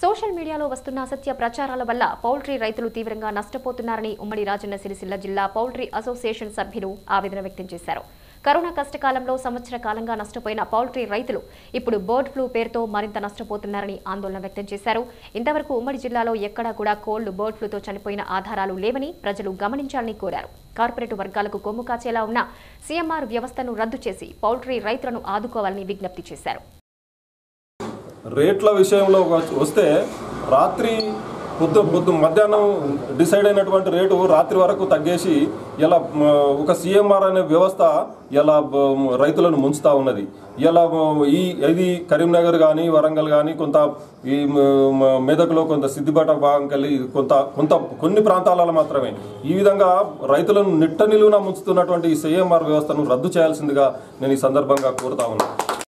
social మీడియాలో వస్తున్న అసత్య ప్రచారాల వల్ల పౌల్ట్రీ రైతులు తీవ్రంగా నష్టపోతున్నారని ఉమ్మడి రాజన్న సిరిసిల్ల జిల్లా పౌల్ట్రీ అసోసియేషన్ సభ్యులు ఆవేదన వ్యక్తం చేశారు కరోనా కష్టకాలంలో సంవత్సర కాలంగా నష్టపోయిన పౌల్ట్రీ రైతులు ఇప్పుడు బర్డ్ ఫ్లూ పేరుతో మరింత నష్టపోతున్నారని ఆందోళన వ్యక్తం చేశారు ఇంతవరకు ఉమ్మడి జిల్లాలో ఎక్కడా కూడా కోళ్లు బర్డ్ ఫ్లూతో చనిపోయిన ఆధారాలు లేవని ప్రజలు గమనించాలని కోరారు కార్పొరేట్ వర్గాలకు కొమ్ము కాచేలా ఉన్న సీఎంఆర్ వ్యవస్థను రద్దు చేసి పౌల్ట్రీ రైతులను ఆదుకోవాలని విజ్ఞప్తి చేశారు రేట్ల విషయంలో వచ్- వస్తే రాత్రి పొద్దు పొద్దు మధ్యాహ్నం డిసైడ్ అయినటువంటి రేటు రాత్రి వరకు తగ్గేసి ఇలా మ, ఒక సిఎంఆర్ అనే వ్యవస్థ ఇలా బ- రైతులను ముంచుతా ఉన్నది ఇలా మ, ఈ ఇది కరీంనగర్ కానీ వరంగల్ కానీ కొంత ఈ మ, మ, మెదక్లో కొంత సిద్దిపేట భాగం కలిగి కొంత కొంత కొన్ని ప్రాంతాలలో మాత్రమే ఈ విధంగా రైతులను నిట్ట నిలువున ముంచుతున్నటువంటి ఈ సిఎంఆర్ వ్యవస్థను రద్దు చేయాల్సిందిగా నేను ఈ సందర్భంగా కోరుతా ఉన్నాను